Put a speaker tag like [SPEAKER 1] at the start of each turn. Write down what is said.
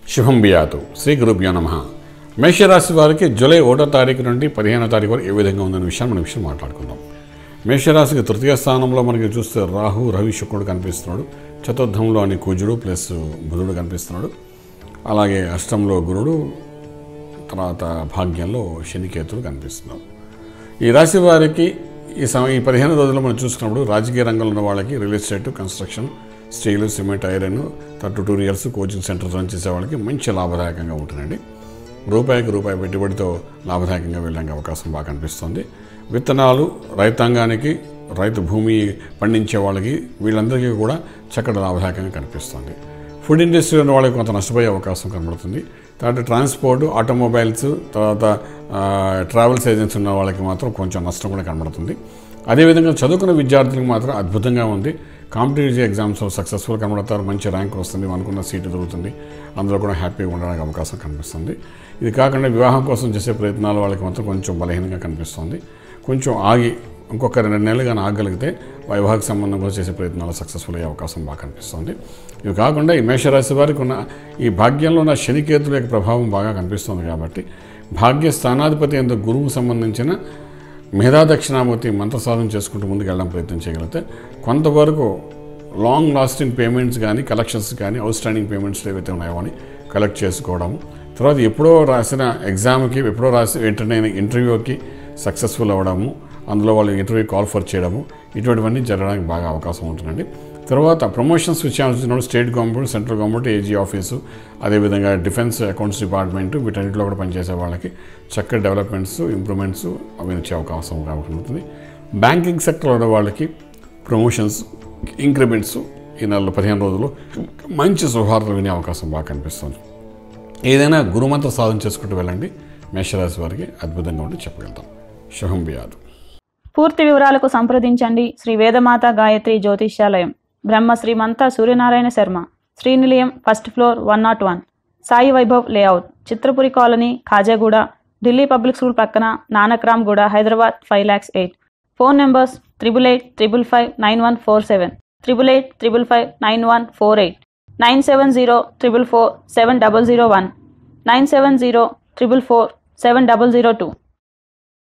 [SPEAKER 1] శుభం బియాతు శ్రీ గురుభ్యో నమ మేషరాశి వారికి జూలై ఒకటో తారీఖు నుండి పదిహేనో తారీఖు వరకు ఏ విధంగా ఉందనే విషయాన్ని మనం విషయం మాట్లాడుకుందాం మేషరాశికి తృతీయ స్థానంలో మనకి చూస్తే రాహు రవి శుక్రుడు కనిపిస్తున్నాడు చతుర్థంలో అని కుజుడు ప్లస్ బుధుడు కనిపిస్తున్నాడు అలాగే అష్టంలో గురుడు తర్వాత భాగ్యంలో శనికేతుడు కనిపిస్తున్నారు ఈ రాశి వారికి ఈ సమయం ఈ పదిహేను రోజుల్లో మనం చూసుకున్నప్పుడు రాజకీయ రంగంలో ఉన్న వాళ్ళకి real estate construction steel cement iron thirty two years coaching centres run చేసే వాళ్ళకి మంచి లాభదాయకంగా ఉంటుందండి రూపాయికి రూపాయి పెట్టుబడితో లాభదాయకంగా వెళ్ళడానికి అవకాశం బాగా కనిపిస్తుంది విత్తనాలు రైతాంగానికి రైతు భూమి పండించే వాళ్ళకి వీళ్ళందరికీ కూడా చక్కటి లాభదాయకంగా కనిపిస్తుంది ఫుడ్ ఇండస్ట్రీ ఉన్న వాళ్ళకి కొంత నష్టపోయే అవకాశం కనబడుతుంది తర్వాత ట్రాన్స్పోర్ట్ ఆటోమొబైల్స్ తర్వాత ఆ, ట్రావెల్స్ ఏజెన్సీ ఉన్న వాళ్ళకి మాత్రం కొంచెం నష్టం కూడా కనబడుతుంది అదేవిధంగా చదువుకున్న విద్యార్థులకు మాత్రం అద్భుతంగా ఉంది కాంపిటేటివ్ ఎగ్జామ్స్ సక్సెస్ఫుల్ కనబడతారు మంచి ర్యాంక్ వస్తుంది అనుకున్న సీటు దొరుకుతుంది అందులో కూడా హ్యాపీగా ఉండడానికి అవకాశం కనిపిస్తుంది ఇది కాకుండా వివాహం కోసం చేసే ప్రయత్నాలు వాళ్ళకి మాత్రం కొంచెం బలహీనంగా కనిపిస్తుంది కొంచెం ఆగి ఇంకొక రెండు నెలలు కానీ ఆగలిగితే వైవాహిక సంబంధం కూడా చేసే ప్రయత్నాలు సక్సెస్ఫుల్ అయ్యే అవకాశం బాగా కనిపిస్తుంది ఇవి కాకుండా ఈ మేషరాశి వారికి ఉన్న ఈ భాగ్యంలో ఉన్న శనికేతుల యొక్క ప్రభావం బాగా కనిపిస్తుంది కాబట్టి భాగ్య స్థానాధిపతి ఎంత గురువుకు సంబంధించిన మేధా దక్షిణామూర్తి మంత్ర సాధన చేసుకుంటూ ముందుకు వెళ్ళడం ప్రయత్నం చేయగలిగితే కొంతవరకు లాంగ్ లాస్టింగ్ పేమెంట్స్ కానీ కలెక్షన్స్ కానీ అవుట్ స్టాండింగ్ పేమెంట్స్ ఏవైతే ఉన్నాయో అని కలెక్ట్ చేసుకోవడము తర్వాత ఎప్పుడో రాసిన ఎగ్జామ్కి ఎప్పుడో రాసి వెంటనే ఇంటర్వ్యూకి సక్సెస్ఫుల్ అవ్వడము అందులో వాళ్ళు ఇంటర్వ్యూ కాల్ ఫర్ చేయడము ఇటువంటివన్నీ జరగడానికి బాగా అవకాశం ఉంటుందండి తర్వాత ప్రమోషన్స్ విషయాలు వచ్చినప్పుడు state government central government AG office అదేవిధంగా డిఫెన్స్ అకౌంట్స్ డిపార్ట్మెంట్ వీటన్నిటిలో కూడా పనిచేసే వాళ్ళకి చక్కటి డెవలప్మెంట్స్ ఇంప్రూవ్మెంట్స్ అవి వచ్చే అవకాశం కాబట్టి ఉంటుంది బ్యాంకింగ్ సెక్టర్లో ఉన్న వాళ్ళకి ప్రమోషన్స్ ఇంక్రిమెంట్స్ ఈ నెలలో పదిహేను రోజులు మంచి శుభార్తలు వినే అవకాశం బాగా కనిపిస్తుంది ఏదైనా గురుమంత్ర సాధన చేసుకుంటూ వెళ్ళండి మేషరాశి వారికి అద్భుతంగా ఉండి చెప్పగలుగుతాం శుభం బియాదు
[SPEAKER 2] పూర్తి వివరాలకు సంప్రదించండి Shri Vedamata Gayatri Jyotishyalayam Brahma Srimantha Suryanarayana Sharma Srinilayam first floor one nought one Sai Vaibhav layout Chitrapuri colony Khajaguda Delhi public school పక్కన Nanakramguda Hyderabad five lakhs eight phone numbers triple eight triple five nine one four seven triple eight triple five nine one four eight nine seven zero triple four seven double zero one nine seven zero triple four seven double zero two